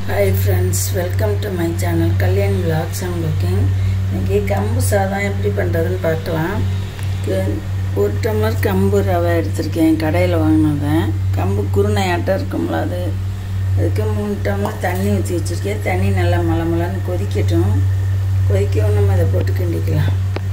Hi friends welcome to my channel Kalyan vlogs and cooking இன்றைக்கி கம்பு சாதம் எப்படி பண்ணுறதுன்னு பார்க்கலாம் கு- ஒரு டம்ளர் கம்பு ரவை எடுத்திருக்கேன் கடையில் வாங்கினதேன் கம்பு குருணையாட்டம் இருக்கும்ல அது அதுக்கு மூணு டம்ளர் தண்ணி ஊற்றி வச்சுருக்கேன் தண்ணி நல்லா மலை மலைன்னு கொதிக்கட்டும் கொதிக்கவும் நம்ம இதை போட்டு கிண்டிக்கலாம்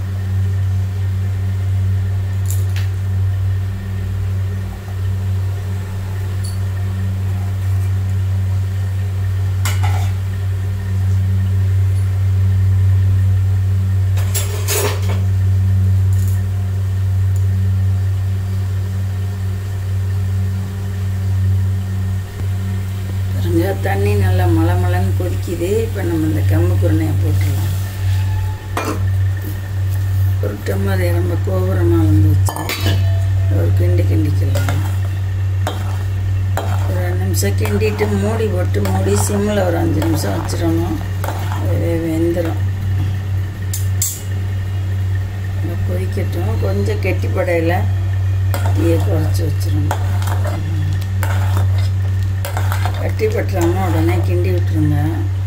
பாருங்க தண்ணி நல்லா மலை மலைன்னு கொதிக்குது இப்போ நம்ம இந்த கம்பு குருணையை போட்டுடலாம் ஒரு டம்ளர் இறம்ப கோபுரமாக வந்து வச்சு ஒரு கிண்டி கிண்டிக்கலாம் ஒரு ரெண்டு நிமிஷம் கிண்டிட்டு மூடி போட்டு மூடி சிம்மில் ஒரு அஞ்சு நிமிஷம் வச்சிடணும் அது வெந்துடும் நல்லா கொதிக்கட்டும் கொஞ்சம் கெட்டிப்படையில் தீயை குறைச்சி வச்சிடணும் கட்டி பட்டுறாம உடனே கிண்டி விட்டுருங்க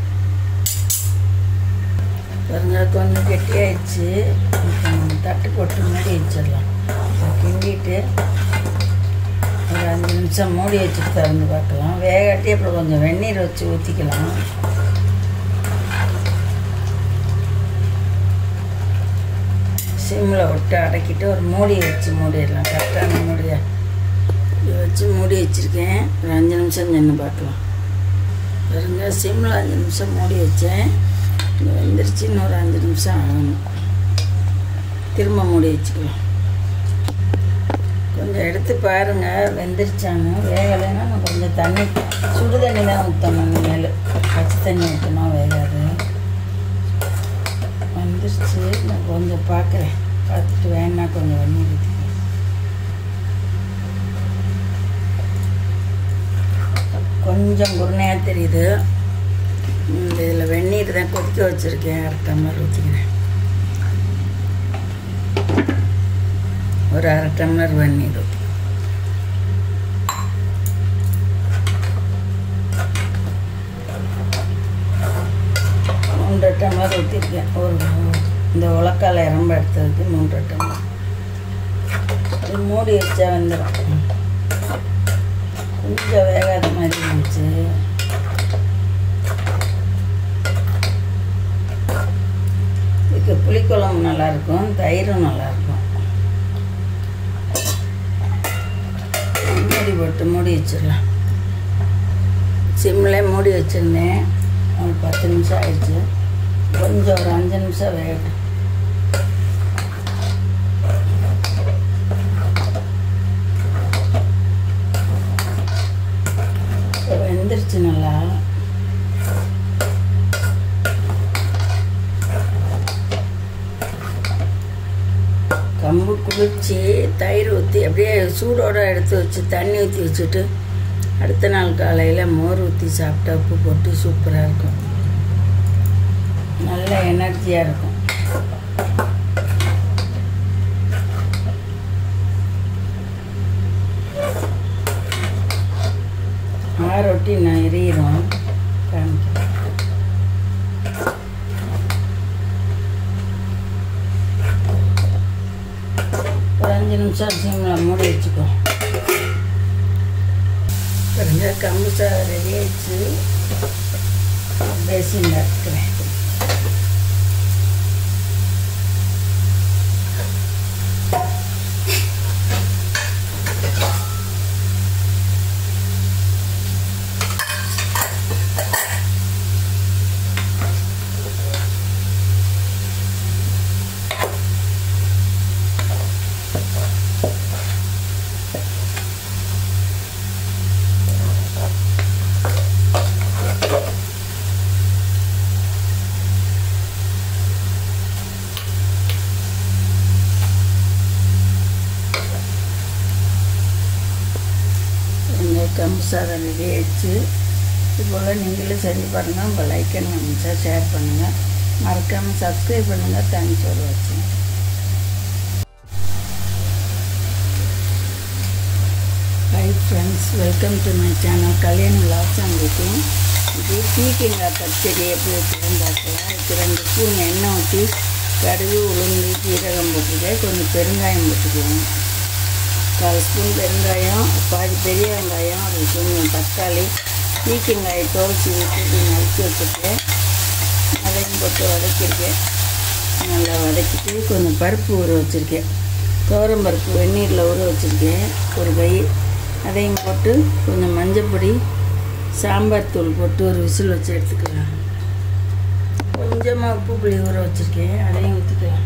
பாருங்க கொஞ்சம் கெட்டியாயிடுச்சு இப்போ நம்ம தட்டு போட்டு மூடி வச்சிடலாம் இதை கிண்டிட்டு ஒரு அஞ்சு நிமிஷம் மூடி வச்சுட்டு திறந்து பார்க்கலாம் வேகாட்டி அப்புறம் கொஞ்சம் வெந்நீர் வச்சு ஊற்றிக்கலாம் சிம்மில் விட்டு அடக்கிட்டு ஒரு மூடி வச்சு மூடிடலாம் கரெக்டான மூடியை இதை வச்சு மூடி வச்சுருக்கேன் ஒரு அஞ்சு நிமிஷம் நின்று பார்க்கலாம் பாருங்க சிம்மில் அஞ்சு நிமிஷம் மூடி வச்சேன் இது வெந்துருச்சு இன்னொரு அஞ்சு நிமிஷம் ஆகணும் திரும்ப மூடி வச்சுக்கலாம் கொஞ்சம் எடுத்து பாருங்கள் வெந்துருச்சான்னு வேகலைன்னா நான் கொஞ்சம் தண்ணி சுடு தண்ணி தான் ஊற்றணும் மேலே பச்சை தண்ணி ஊற்றினா வேகாது வந்துருச்சு நான் கொஞ்சம் பார்க்குறேன் பார்த்துட்டு வேணா கொஞ்சம் வெந்நீர் ஊற்றிக்கலாம் கொஞ்சம் குருணையாக தெரியுது இந்த இதில் வெந்நீர் தான் கொதிக்க வச்சுருக்கேன் அரை டம்ளர் ஊற்றிக்கிறேன் ஒரு அரை டம்ளர் வெந்நீர் ஊற்றி மூன்றரை டம்ளர் ஊற்றிருக்கேன் ஒரு இந்த உலக்கால இறம்ப எடுத்ததுக்கு மூன்றரை டம்ளர் இது மூடி வச்சா வந்துடும் கொஞ்சம் வேகாத மாதிரி இருந்துச்சு இதுக்கு புளிக்குழம்பு நல்லாயிருக்கும் தயிரும் நல்லாயிருக்கும் மூடி போட்டு மூடி வச்சிடலாம் சிம்மில் மூடி வச்சுருந்தேன் ஒரு பத்து நிமிஷம் ஆயிடுச்சு கொஞ்சம் ஒரு அஞ்சு நிமிஷம் வேகட்டும் இப்போ வெந்துருச்சு நல்லா கம்பு குளிர்ச்சி தயிர் ஊற்றி அப்படியே சூடோடு எடுத்து வச்சு தண்ணி ஊற்றி வச்சுட்டு அடுத்த நாள் காலையில் மோர் ஊற்றி சாப்பிட்டா உப்பு போட்டு சூப்பராக இருக்கும் நல்ல எனர்ஜியாக இருக்கும் ஆரொட்டி நான் எரியிறோம் காமிக்கிறேன் ஒரு அஞ்சு நிமிஷம் சிம்மில் மூடி வச்சுக்கோ பாருங்க கம்பு சாதம் ரெடி ஆயிடுச்சு பேசின் இருக்கிறேன் எங்கள் கம்பு சாதம் ரெடி ஆயிடுச்சு இது போல் நீங்களும் செஞ்சு பாருங்கள் உங்கள் லைக் அண்ட் கமெண்ட்ஸாக ஷேர் பண்ணுங்கள் மறக்காமல் சப்ஸ்கிரைப் பண்ணுங்கள் தேங்க்ஸ் ஃபார் வாட்சிங் hi friends welcome to my channel Kalyan vlogs and cooking இது பீக்கங்காய் பச்சடி எப்படி வைக்கிறதுன்னு பார்க்கலாம் இதுக்கு ரெண்டு ஸ்பூன் எண்ணெய் ஊற்றி கடுகு உளுந்து ஜீரகம் போட்டுருக்கேன் கொஞ்சம் பெருங்காயம் போட்டுக்குவோம் கால் ஸ்பூன் பெருங்காயம் பாதி பெரிய வெங்காயம் அது கொஞ்சம் தக்காளி பீக்கங்காயை துவச்சி விட்டு நறுக்கி வச்சுருக்கேன் அதையும் போட்டு வதக்கியிருக்கேன் நல்லா வதக்கிட்டு கொஞ்சம் பருப்பு ஊற வச்சுருக்கேன் துவரம் பருப்பு வெந்நீரில் ஊற வச்சுருக்கேன் ஒரு கை அதையும் போட்டு கொஞ்சம் மஞ்சப்பொடி சாம்பார் தூள் போட்டு ஒரு விசில் வச்சு எடுத்துக்கலாம் கொஞ்சமாக உப்பு புளி ஊற வச்சுருக்கேன் அதையும் ஊற்றிக்கலாம்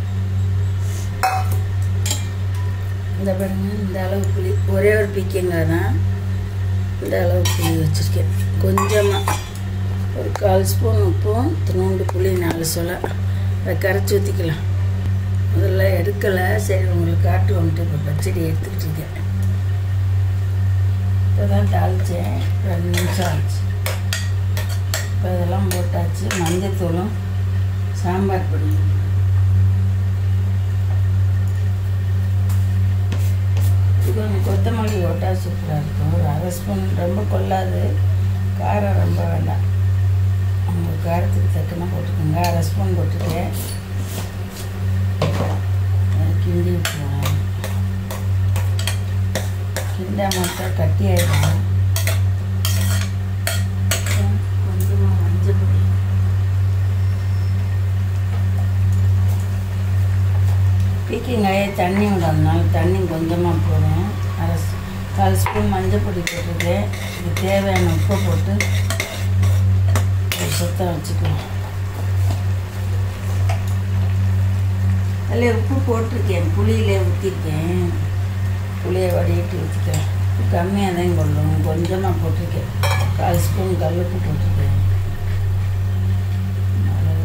இந்த பாருங்க இந்த அளவு புளி ஒரே ஒரு பீக்கங்காய் தான் இந்த அளவு புளி வச்சுருக்கேன் கொஞ்சமாக ஒரு கால் ஸ்பூன் உப்பும் துணூண்டு புளி நாலு சொலை அதை கரைச்சி ஊற்றிக்கலாம் முதல்ல எடுக்கலை சரி உங்களுக்கு காட்டுவோம்ட்டு இப்போ பச்சடி எடுத்துக்கிட்டு இருக்கேன் இப்போ தான் தாளித்தேன் ரெண்டு நிமிஷம் ஆச்சு இப்போ இதெல்லாம் போட்டாச்சு மஞ்சத்தூளும் சாம்பார் பொடி இது கொஞ்சம் கொத்தமல்லி போட்டால் சூப்பராக இருக்கும் ஒரு அரை ஸ்பூன் ரொம்ப கொள்ளாது காரம் ரொம்ப வேண்டாம் உங்கள் காரத்துக்கு தக்கன போட்டுக்கோங்க அரை ஸ்பூன் போட்டுட்டேன் கிண்டி விட்டுருவேன் கிண்டா மட்டும் கட்டி ஆயிடும் கொஞ்சமாக மஞ்சள் பொடி பீக்கிங்காயே தண்ணி விடாதனால தண்ணி கொஞ்சமாக போடும் அரை ஸ்- கால் ஸ்பூன் மஞ்சள் பொடி போட்டுருக்கேன் இது தேவையான உப்பை போட்டு ஒரு சுத்தம் வச்சுக்கலாம் அதில் உப்பு போட்டிருக்கேன் புளியிலே ஊற்றிருக்கேன் புளியை வடிகட்டி ஊற்றிக்கிறேன் கம்மியாக தான் கொள்ளும் கொஞ்சமாக போட்டிருக்கேன் கால் ஸ்பூன் கல்லுப்பு போட்டிருக்கேன் அவ்வளவு.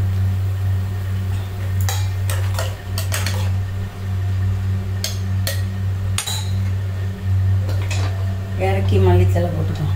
இறக்கி மல்லித்தலை போட்டுக்கலாம்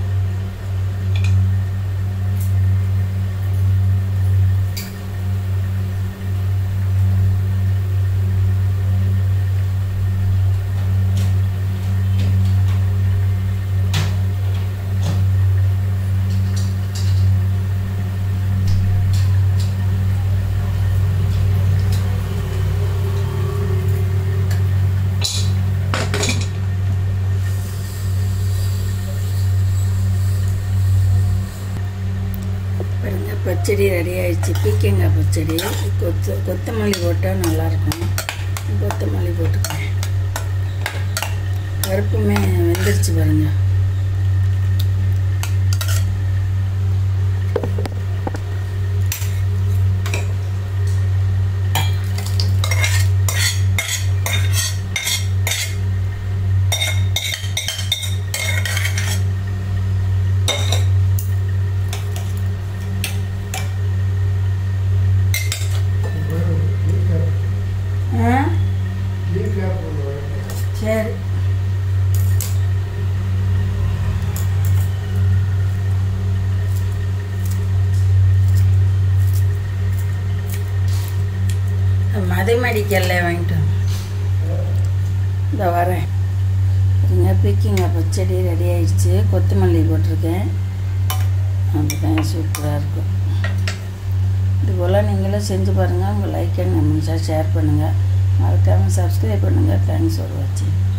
பாருங்க பச்சடி ரெடி ஆயிடுச்சு பீக்கங்காய் பச்சடி கொத்து கொத்தமல்லி போட்டால் நல்லாயிருக்கும் கொத்தமல்லி போட்டுக்கேன் பருப்புமே வெந்துருச்சு பாருங்க ஆ சரி மதைமடிக்கல்ல வாங்கிட்டு வாங்க. இந்த வரேன் இங்கே பிக்கிங்க பச்சடி ரெடி ஆயிடுச்சு கொத்தமல்லி போட்டிருக்கேன் அப்படிதான் சூப்பராக இருக்கும் இது போல் நீங்களும் செஞ்சு பாருங்கள் உங்கள் லைக் அண்ட் கமெண்ட்ஸாக ஷேர் பண்ணுங்கள் மறக்காமல் சப்ஸ்கிரைப் பண்ணுங்கள் தேங்க்ஸ் ஃபார் வாட்சிங்